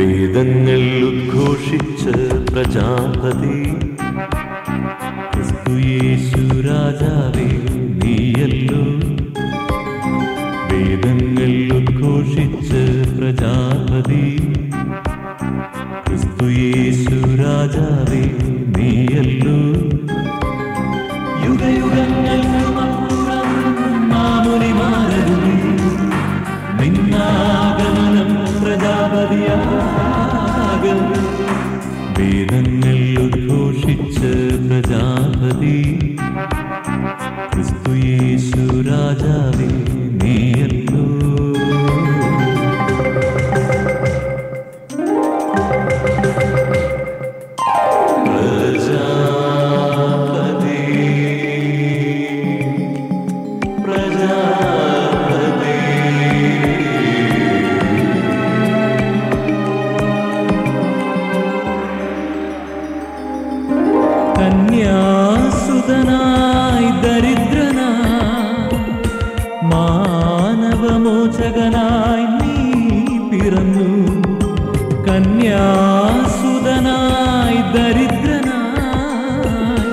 വേദങ്ങൾ ഉദ്ഘോഷിച്ച പ്രജാപതി ക്രിസ്തുയേശു രാജാവേ നീയല്ലോ വേദങ്ങൾ ഉദ്ഘോഷിച്ച പ്രജാപതി ക്രിസ്തുയേശു രാജാവേ നീയല്ലോ യുഗയുഗങ്ങൾക്കുമപ്പുറം മാമുനിമാരരുളി നിന്നാഗമനം പ്രജാപതിയാകും വേദങ്ങൾ ഉദ്ഘോഷിച്ച പ്രജാപതി ക്രിസ്തുയേശു രാജാവേ നീയല്ലോ പ്രജാപതി പ്രജാപതി കന്യാസുതനായി ദരിദ്രനായി മാനവമോചകനായി നീ പിറന്നു കന്യാസുതനായി ദരിദ്രനായി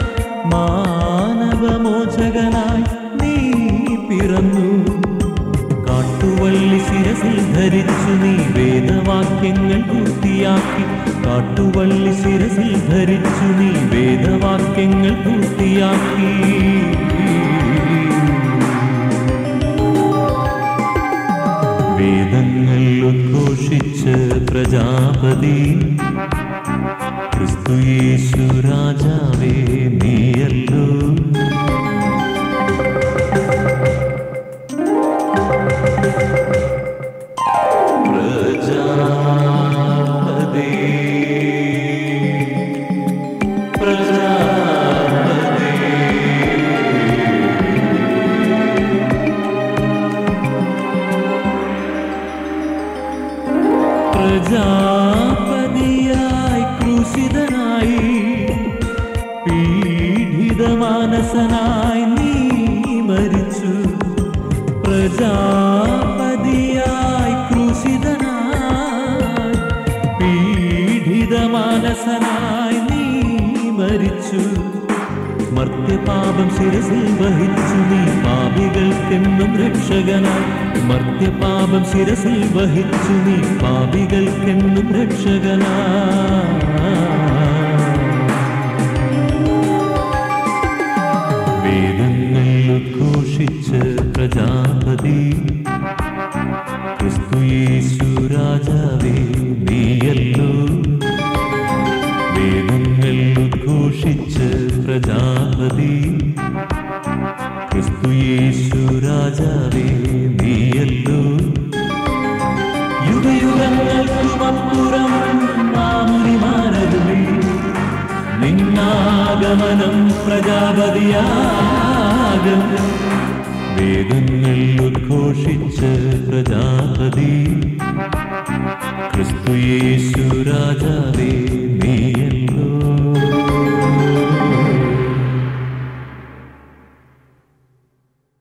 മാനവമോചകനായി നീ പിറന്നു കാട്ടുവള്ളി ശിരസിൽ ധരിച്ചു നീ വേദവാക്യങ്ങൾ പൂർത്തിയാക്കി കാട്ടുവള്ളി ശിരസിൽ ധരിച്ചു നീ വേദവാക്യങ്ങൾ പൂർത്തിയാക്കി വേദങ്ങൾ ഉദ്ഘോഷിച്ച് പ്രജാപതി ക്രിസ്തുയേശു രാജാവേ നീയല്ലോ പ്രജാപതി പ്രജാപതി പ്രജാപതിയായി ക്രൂശിതനായി പീഡിതമാനസനായി നീ മരിച്ചു പ്രജാപതിയായി ക്രൂശിതനായി പീഡിതമാനസനായി നീ മരിച്ചു മർത്യപാപം ശിരസിൽ വഹിച്ചു നീ പാപികൾക്കെന്നും രക്ഷകനായി മർത്യപാപം ശിരസിൽ വഹിച്ചു നീ പാപികൾക്കെന്നും രക്ഷകനായി വേദങ്ങൾ ഉദ്ഘോഷിച്ച് പ്രജാപതി ക്രിസ്തുയേശു രാജാവേ നീയല്ലോ വേദങ്ങൾ ഉദ്ഘോഷിച്ച് പ്രജാപതി ക്രിസ്തുയേശു രാജാവേ നീയല്ലോ യുഗയുഗങ്ങൾക്കുമപ്പുറം മാമുനിമാരരുളി നിന്നാഗമനം പ്രജാപതിയാകും വേദങ്ങൾ ഉദ്ഘോഷിച്ച് പ്രജാപതി ക്രിസ്തുയേശു രാജാവേ